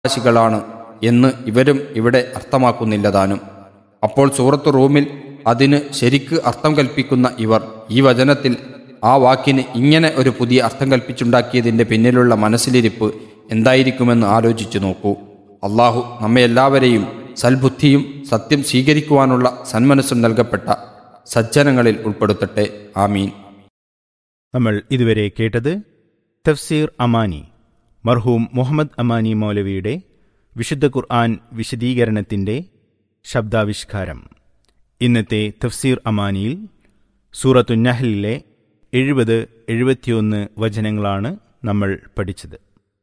അവകാശികളാണ് എന്ന് ഇവരും ഇവിടെ അർത്ഥമാക്കുന്നില്ലതാനും അപ്പോൾ സൂറത്ത് റൂമിൽ അതിന് ശരിക്ക് അർത്ഥം കൽപ്പിക്കുന്ന ഇവർ ഈ വചനത്തിൽ ആ വാക്കിന് ഇങ്ങനെ ഒരു പുതിയ അർത്ഥം കൽപ്പിച്ചുണ്ടാക്കിയതിൻ്റെ പിന്നിലുള്ള മനസ്സിലിരിപ്പ് എന്തായിരിക്കുമെന്ന് ആലോചിച്ചു നോക്കൂ അള്ളാഹു നമ്മെ എല്ലാവരെയും സൽബുദ്ധിയും സത്യം സ്വീകരിക്കുവാനുള്ള സന്മനസ്സും നൽകപ്പെട്ട സജ്ജനങ്ങളിൽ ഉൾപ്പെടുത്തട്ടെ ആമീൻ നമ്മൾ ഇതുവരെ കേട്ടത് തഫ്സീർ അമാനി മർഹൂം മുഹമ്മദ് അമാനി മൗലവിയുടെ വിശുദ്ധ ഖുർആൻ വിശദീകരണത്തിന്റെ ശബ്ദാവിഷ്കാരം ഇന്നത്തെ തഫ്സീർ അമാനിയിൽ സൂറത്തു നഹലിലെ എഴുപത് എഴുപത്തിയൊന്ന് വചനങ്ങളാണ് നമ്മൾ പഠിച്ചത്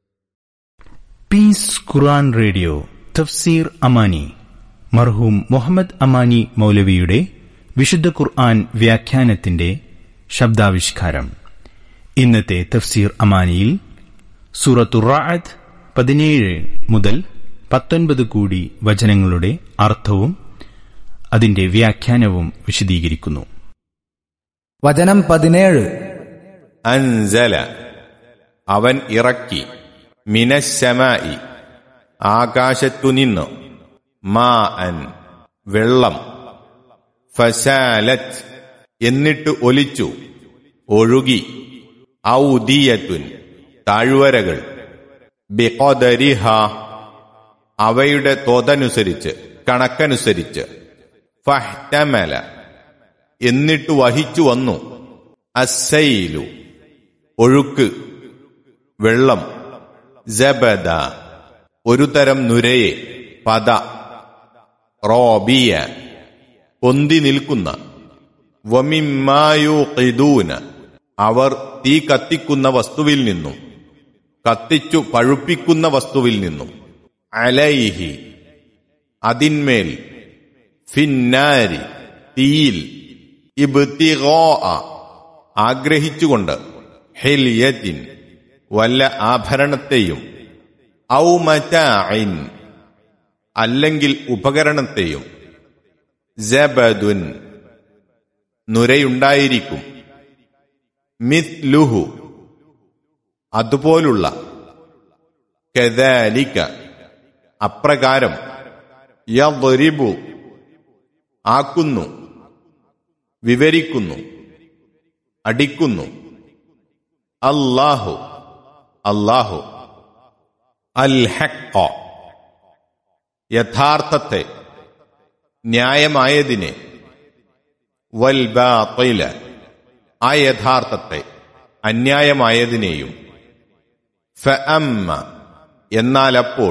പീസ് ഖുർആൻ റേഡിയോ തഫ്സീർ അമാനി മർഹൂം മുഹമ്മദ് അമാനി മൗലവിയുടെ വിശുദ്ധ ഖുർആൻ വ്യാഖ്യാനത്തിന്റെ ശബ്ദാവിഷ്കാരം ഇന്നത്തെ തഫ്സീർ അമാനിയിൽ സൂറത്തു റാഅത്ത് പതിനേഴ് മുതൽ പത്തൊൻപത് കൂടി വചനങ്ങളുടെ അർത്ഥവും അതിന്റെ വ്യാഖ്യാനവും വിശദീകരിക്കുന്നു വചനം പതിനേഴ് അൻസല അവൻ ഇറക്കി മിനശമായി ആകാശത്തുനിന്ന് മാ അൻ വെള്ളം ഫശാലത്ത് എന്നിട്ട് ഒലിച്ചു ഒഴുകി ഔദിയത്തുൻ താഴ്വരകൾ ബിഖദരിഹ അവയുടെ തോതനുസരിച്ച് കണക്കനുസരിച്ച് ഫഹ്തമല എന്നിട്ട് വഹിച്ചു വന്നു അസൈലു ഒഴുക്ക് വെള്ളം ജബദ ഒരു തരം നുരയെ പദ റോബിയ പൊന്തി നിൽക്കുന്ന വമിമായൂഖിദൂന അവർ തീ കത്തിക്കുന്ന വസ്തുവിൽ നിന്നും കത്തിച്ചു പഴുപ്പിക്കുന്ന വസ്തുവിൽ നിന്നും അലൈഹി അതിന്മേൽ ഫിന്നാരി തീയിൽ ഇബ്തിഗോ ആഗ്രഹിച്ചുകൊണ്ട് ഹെലിയത്തിൻ വല്ല ആഭരണത്തെയും ഔമറ്റായിൻ അല്ലെങ്കിൽ ഉപകരണത്തെയും ജബദുൻ നുരയുണ്ടായിരിക്കും മിത്ലുഹു അതുപോലുള്ള കദാലിക അപ്രകാരം യദ്രിബു ആക്കുന്നു വിവരിക്കുന്നു അടിക്കുന്നു അല്ലാഹു അല്ലാഹു അൽ ഹക്ക യഥാർത്ഥത്തെ ന്യായമായതിനെ വൽ ബാത്തില ആ യഥാർത്ഥത്തെ അന്യായമായതിനെയും ഫഅമ്മ എന്നാലപ്പോൾ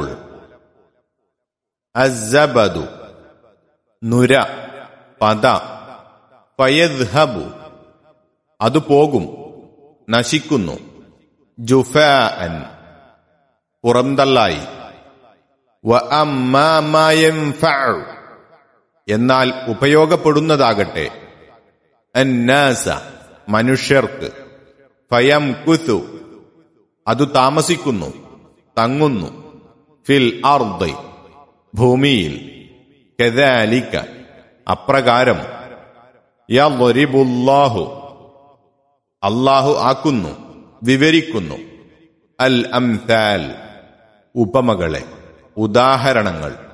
അസബദു നുര പദ ഫയദ്ഹബു അത് പോകും നശിക്കുന്നു ജുഫാൻ പുറന്തള്ളായി വ അമ്മാ മാ യൻഫഉ എന്നാൽ ഉപയോഗപ്പെടുന്നതാകട്ടെ അന്നാസ മനുഷ്യർക്ക് ഫയം കുതു അത് താമസിക്കുന്നു തങ്ങുന്നു ഫിൽ അർദ് ഭൂമിയിൽ കദാലിക അപ്രകാരം യദ്രിബുല്ലാഹു അല്ലാഹു ആക്കുന്നു വിവരിക്കുന്നു അൽ അംതാൽ ഉപമകളെ ഉദാഹരണങ്ങൾ